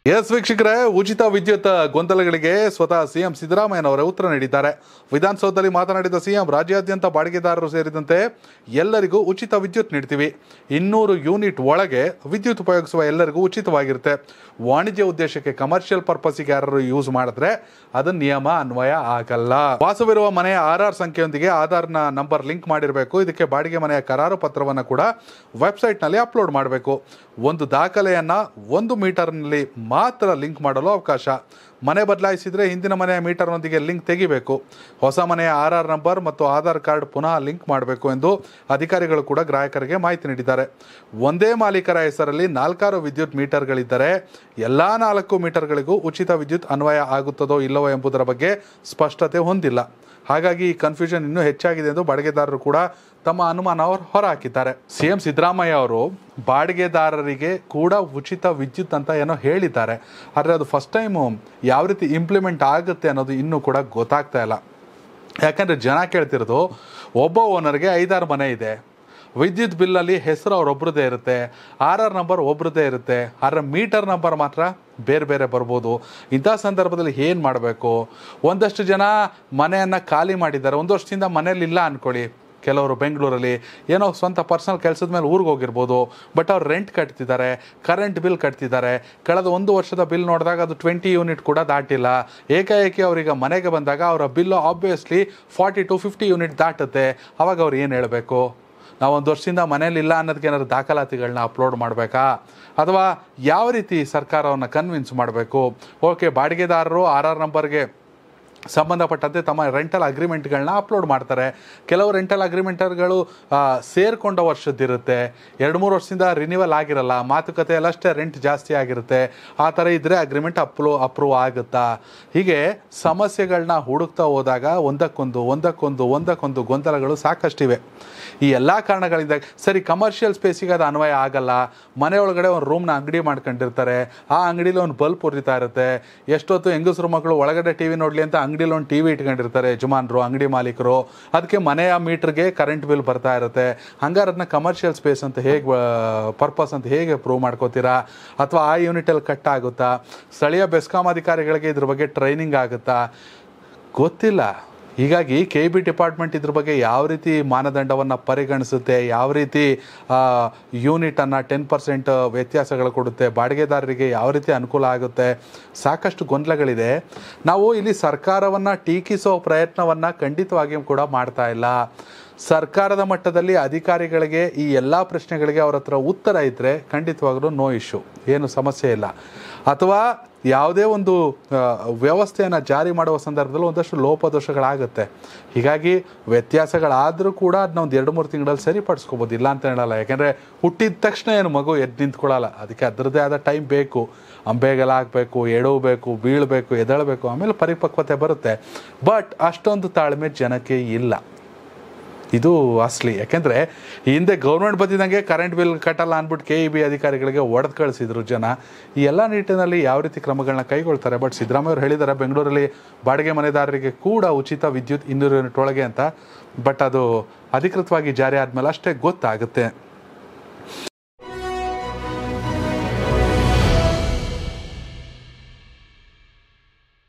S ವೀಕ್ಷಕರೇ ಉಚಿತ ವಿದ್ಯುತ್ ಗೊಂದಲಗಳಿಗೆ ಸ್ವತಃ ಸಿಎಂ ಸಿದ್ದರಾಮಯ್ಯನವರೇ ಉತ್ತರ ನೀಡಿದ್ದಾರೆ ವಿಧಾನಸೌಧದಲ್ಲಿ ಮಾತನಾಡಿದ ಸಿಎಂ ರಾಜ್ಯಾದ್ಯಂತ ಬಾಡಿಗೆದಾರರು ಸೇರಿದಂತೆ ಎಲ್ಲರಿಗೂ ಉಚಿತ ವಿದ್ಯುತ್ ನೀಡ್ತೀವಿ ಇನ್ನೂರು ಯೂನಿಟ್ ಒಳಗೆ ವಿದ್ಯುತ್ ಉಪಯೋಗಿಸುವ ಎಲ್ಲರಿಗೂ ಉಚಿತವಾಗಿರುತ್ತೆ ವಾಣಿಜ್ಯ ಉದ್ದೇಶಕ್ಕೆ ಕಮರ್ಷಿಯಲ್ ಪರ್ಪಸ್ಗೆ ಯಾರು ಯೂಸ್ ಮಾಡಿದ್ರೆ ಅದು ನಿಯಮ ಅನ್ವಯ ಆಗಲ್ಲ ವಾಸವಿರುವ ಮನೆಯ ಆರ್ ಆರ್ ಸಂಖ್ಯೆಯೊಂದಿಗೆ ಆಧಾರ್ನ ನಂಬರ್ ಲಿಂಕ್ ಮಾಡಿರಬೇಕು ಇದಕ್ಕೆ ಬಾಡಿಗೆ ಮನೆಯ ಕರಾರು ಪತ್ರವನ್ನು ಕೂಡ ವೆಬ್ಸೈಟ್ನಲ್ಲಿ ಅಪ್ಲೋಡ್ ಮಾಡಬೇಕು ಒಂದು ದಾಖಲೆಯನ್ನ ಒಂದು ಮೀಟರ್ನಲ್ಲಿ ಮಾತ್ರ ಲಿಂಕ್ ಮಾಡಲು ಅವಕಾಶ ಮನೆ ಬದಲಾಯಿಸಿದರೆ ಹಿಂದಿನ ಮನೆಯ ಮೀಟರ್ನೊಂದಿಗೆ ಲಿಂಕ್ ತೆಗಿಬೇಕು ಹೊಸ ಮನೆಯ ಆರ್ ಆರ್ ನಂಬರ್ ಮತ್ತು ಆಧಾರ್ ಕಾರ್ಡ್ ಪುನಃ ಲಿಂಕ್ ಮಾಡಬೇಕು ಎಂದು ಅಧಿಕಾರಿಗಳು ಕೂಡ ಗ್ರಾಹಕರಿಗೆ ಮಾಹಿತಿ ನೀಡಿದ್ದಾರೆ ಒಂದೇ ಮಾಲೀಕರ ಹೆಸರಲ್ಲಿ ನಾಲ್ಕಾರು ವಿದ್ಯುತ್ ಮೀಟರ್ಗಳಿದ್ದರೆ ಎಲ್ಲ ನಾಲ್ಕು ಮೀಟರ್ಗಳಿಗೂ ಉಚಿತ ವಿದ್ಯುತ್ ಅನ್ವಯ ಆಗುತ್ತದೋ ಇಲ್ಲವೋ ಎಂಬುದರ ಬಗ್ಗೆ ಸ್ಪಷ್ಟತೆ ಹೊಂದಿಲ್ಲ ಹಾಗಾಗಿ ಈ ಕನ್ಫ್ಯೂಷನ್ ಇನ್ನೂ ಹೆಚ್ಚಾಗಿದೆ ಎಂದು ಬಾಡಿಗೆದಾರರು ಕೂಡ ತಮ್ಮ ಅನುಮಾನ ಹೊರಹಾಕಿದ್ದಾರೆ ಸಿಎಂ ಸಿದ್ದರಾಮಯ್ಯ ಅವರು ಬಾಡಿಗೆದಾರರಿಗೆ ಕೂಡ ಉಚಿತ ವಿದ್ಯುತ್ ಅಂತ ಏನೋ ಹೇಳಿದ್ದಾರೆ ಆದರೆ ಅದು ಫಸ್ಟ್ ಟೈಮು ಯಾವ ರೀತಿ ಇಂಪ್ಲಿಮೆಂಟ್ ಆಗುತ್ತೆ ಅನ್ನೋದು ಇನ್ನೂ ಕೂಡ ಗೊತ್ತಾಗ್ತಾ ಇಲ್ಲ ಯಾಕಂದರೆ ಜನ ಕೇಳ್ತಿರೋದು ಒಬ್ಬ ಓನರ್ಗೆ ಐದಾರು ಮನೆ ಇದೆ ವಿದ್ಯುತ್ ಬಿಲ್ಲಲ್ಲಿ ಹೆಸರು ಅವರೊಬ್ರದ್ದೇ ಇರುತ್ತೆ ಆರ್ ಆರ್ ನಂಬರ್ ಒಬ್ರದ್ದೇ ಇರುತ್ತೆ ಆದರೆ ಮೀಟರ್ ನಂಬರ್ ಮಾತ್ರ ಬೇರೆ ಬೇರೆ ಬರ್ಬೋದು ಇಂಥ ಸಂದರ್ಭದಲ್ಲಿ ಏನು ಮಾಡಬೇಕು ಒಂದಷ್ಟು ಜನ ಮನೆಯನ್ನು ಖಾಲಿ ಮಾಡಿದ್ದಾರೆ ಒಂದು ವರ್ಷದಿಂದ ಮನೇಲಿ ಇಲ್ಲ ಅಂದ್ಕೊಳ್ಳಿ ಕೆಲವರು ಬೆಂಗಳೂರಲ್ಲಿ ಏನೋ ಸ್ವಂತ ಪರ್ಸನಲ್ ಕೆಲಸದ ಮೇಲೆ ಊರಿಗೆ ಹೋಗಿರ್ಬೋದು ಬಟ್ ಅವ್ರು ರೆಂಟ್ ಕಟ್ತಿದ್ದಾರೆ ಕರೆಂಟ್ ಬಿಲ್ ಕಟ್ತಿದ್ದಾರೆ ಕಳೆದ ಒಂದು ವರ್ಷದ ಬಿಲ್ ನೋಡಿದಾಗ ಅದು ಟ್ವೆಂಟಿ ಯೂನಿಟ್ ಕೂಡ ದಾಟಿಲ್ಲ ಏಕಾಏಕಿ ಅವರೀಗ ಮನೆಗೆ ಬಂದಾಗ ಅವರ bill obviously forty to fifty unit ದಾಟುತ್ತೆ ಅವಾಗ ಅವ್ರು ಏನು ಹೇಳಬೇಕು ನಾವು ಒಂದು ವರ್ಷದಿಂದ ಮನೇಲಿ ಇಲ್ಲ ಅನ್ನೋದಕ್ಕೆ ಏನಾದ್ರು ದಾಖಲಾತಿಗಳನ್ನ ಅಪ್ಲೋಡ್ ಮಾಡಬೇಕಾ ಅಥವಾ ಯಾವ ರೀತಿ ಸರ್ಕಾರವನ್ನು ಕನ್ವಿನ್ಸ್ ಮಾಡಬೇಕು ಓಕೆ ಬಾಡಿಗೆದಾರರು ಆರ್ ಆರ್ ನಂಬರ್ಗೆ ಸಂಬಂಧಪಟ್ಟಂತೆ ತಮ್ಮ ರೆಂಟಲ್ ಅಗ್ರಿಮೆಂಟ್ಗಳನ್ನ ಅಪ್ಲೋಡ್ ಮಾಡ್ತಾರೆ ಕೆಲವು ರೆಂಟಲ್ ಅಗ್ರಿಮೆಂಟರ್ಗಳು ಸೇರ್ಕೊಂಡ ವರ್ಷದ್ದಿರುತ್ತೆ ಎರಡು ಮೂರು ವರ್ಷದಿಂದ ರಿನ್ಯೂವಲ್ ಆಗಿರಲ್ಲ ಮಾತುಕತೆ ಅಷ್ಟೇ ರೆಂಟ್ ಜಾಸ್ತಿ ಆಗಿರುತ್ತೆ ಆ ಥರ ಇದ್ದರೆ ಅಗ್ರಿಮೆಂಟ್ ಅಪ್ಲೋ ಅಪ್ರೂವ್ ಆಗುತ್ತಾ ಹೀಗೆ ಸಮಸ್ಯೆಗಳನ್ನ ಹುಡುಕ್ತಾ ಹೋದಾಗ ಒಂದಕ್ಕೊಂದು ಒಂದಕ್ಕೊಂದು ಒಂದಕ್ಕೊಂದು ಗೊಂದಲಗಳು ಸಾಕಷ್ಟಿವೆ ಈ ಎಲ್ಲ ಕಾರಣಗಳಿಂದ ಸರಿ ಕಮರ್ಷಿಯಲ್ ಸ್ಪೇಸಿಗೆ ಅದು ಅನ್ವಯ ಆಗಲ್ಲ ಮನೆ ಒಳಗಡೆ ಒಂದು ರೂಮ್ನ ಅಂಗಡಿ ಮಾಡ್ಕೊಂಡಿರ್ತಾರೆ ಆ ಅಂಗಡಿಲಿ ಒಂದು ಬಲ್ಬ್ ಉರಿತಾ ಇರುತ್ತೆ ಎಷ್ಟೊತ್ತು ಹೆಂಗಸರು ಮಕ್ಕಳು ಒಳಗಡೆ ಟಿ ವಿ ನೋಡಲಿ ಅಂತ ಅಂಗಡಿಲಿ ಒಂದು ಟಿ ವಿ ಇಟ್ಕೊಂಡಿರ್ತಾರೆ ಯಜಮಾನರು ಅಂಗಡಿ ಮಾಲೀಕರು ಅದಕ್ಕೆ ಮನೆಯ ಮೀಟ್ರಿಗೆ ಕರೆಂಟ್ ಬಿಲ್ ಬರ್ತಾ ಇರುತ್ತೆ ಹಂಗಾರೆ ಅದನ್ನ ಕಮರ್ಷಿಯಲ್ ಸ್ಪೇಸ್ ಅಂತ ಹೇಗೆ ಪರ್ಪಸ್ ಅಂತ ಹೇಗೆ ಪ್ರೂವ್ ಮಾಡ್ಕೋತೀರಾ ಅಥವಾ ಆ ಯೂನಿಟಲ್ಲಿ ಕಟ್ ಆಗುತ್ತಾ ಸ್ಥಳೀಯ ಬೆಸ್ಕಾಂ ಅಧಿಕಾರಿಗಳಿಗೆ ಇದ್ರ ಬಗ್ಗೆ ಟ್ರೈನಿಂಗ್ ಆಗುತ್ತಾ ಗೊತ್ತಿಲ್ಲ ಹೀಗಾಗಿ ಕೆ ಬಿ ಡಿಪಾರ್ಟ್ಮೆಂಟ್ ಇದ್ರ ಬಗ್ಗೆ ಯಾವ ರೀತಿ ಮಾನದಂಡವನ್ನು ಪರಿಗಣಿಸುತ್ತೆ ಯಾವ ರೀತಿ ಯೂನಿಟನ್ನು ಟೆನ್ ಪರ್ಸೆಂಟ್ ವ್ಯತ್ಯಾಸಗಳು ಕೊಡುತ್ತೆ ಬಾಡಿಗೆದಾರರಿಗೆ ಯಾವ ರೀತಿ ಅನುಕೂಲ ಆಗುತ್ತೆ ಸಾಕಷ್ಟು ಗೊಂದಲಗಳಿದೆ ನಾವು ಇಲ್ಲಿ ಸರ್ಕಾರವನ್ನು ಟೀಕಿಸೋ ಪ್ರಯತ್ನವನ್ನು ಖಂಡಿತವಾಗಿಯೂ ಕೂಡ ಮಾಡ್ತಾ ಇಲ್ಲ ಸರ್ಕಾರದ ಮಟ್ಟದಲ್ಲಿ ಅಧಿಕಾರಿಗಳಿಗೆ ಈ ಎಲ್ಲ ಪ್ರಶ್ನೆಗಳಿಗೆ ಅವ್ರ ಹತ್ರ ಉತ್ತರ ಇದ್ದರೆ ಖಂಡಿತವಾಗ್ಲೂ ನೋ ಇಶ್ಯೂ ಏನು ಸಮಸ್ಯೆ ಇಲ್ಲ ಅಥವಾ ಯಾವುದೇ ಒಂದು ಆ, ವ್ಯವಸ್ಥೆಯನ್ನು ಜಾರಿ ಮಾಡುವ ಸಂದರ್ಭದಲ್ಲಿ ಒಂದಷ್ಟು ಲೋಪದೋಷಗಳಾಗುತ್ತೆ ಹೀಗಾಗಿ ವ್ಯತ್ಯಾಸಗಳಾದರೂ ಕೂಡ ಅದನ್ನ ಒಂದು ಎರಡು ಮೂರು ತಿಂಗಳಲ್ಲಿ ಸರಿಪಡಿಸ್ಕೋಬೋದು ಇಲ್ಲ ಅಂತ ಹೇಳಲ್ಲ ಯಾಕೆಂದರೆ ಹುಟ್ಟಿದ ತಕ್ಷಣ ಏನು ಮಗು ಎದ್ದು ನಿಂತ್ಕೊಳ್ಳಲ್ಲ ಅದಕ್ಕೆ ಅದರದ್ದೇ ಆದ ಟೈಮ್ ಬೇಕು ಅಂಬೆಗೆಲ್ಲ ಹಾಕಬೇಕು ಎಡವಬೇಕು ಬೀಳಬೇಕು ಎದಳಬೇಕು ಆಮೇಲೆ ಪರಿಪಕ್ವತೆ ಬರುತ್ತೆ ಬಟ್ ಅಷ್ಟೊಂದು ತಾಳ್ಮೆ ಜನಕ್ಕೆ ಇಲ್ಲ ಇದು ಅಸ್ಲಿ ಯಾಕೆಂದರೆ ಹಿಂದೆ ಗೌರ್ಮೆಂಟ್ ಬಂದಿದ್ದಂಗೆ ಕರೆಂಟ್ ಬಿಲ್ ಕಟ್ಟಲ್ಲ ಅಂದ್ಬಿಟ್ಟು ಕೆ ಇ ಬಿ ಅಧಿಕಾರಿಗಳಿಗೆ ಒಡೆದು ಕಳಿಸಿದ್ರು ಜನ ಈ ಎಲ್ಲ ನಿಟ್ಟಿನಲ್ಲಿ ಯಾವ ರೀತಿ ಕ್ರಮಗಳನ್ನ ಕೈಗೊಳ್ತಾರೆ ಬಟ್ ಸಿದ್ದರಾಮಯ್ಯ ಅವರು ಹೇಳಿದ್ದಾರೆ ಬೆಂಗಳೂರಲ್ಲಿ ಬಾಡಿಗೆ ಮನೆದಾರರಿಗೆ ಕೂಡ ಉಚಿತ ವಿದ್ಯುತ್ ಇನ್ನೂರು ಯೂನಿಟ್ ಒಳಗೆ ಅಂತ ಬಟ್ ಅದು ಅಧಿಕೃತವಾಗಿ ಜಾರಿ ಆದಮೇಲೆ ಅಷ್ಟೇ ಗೊತ್ತಾಗುತ್ತೆ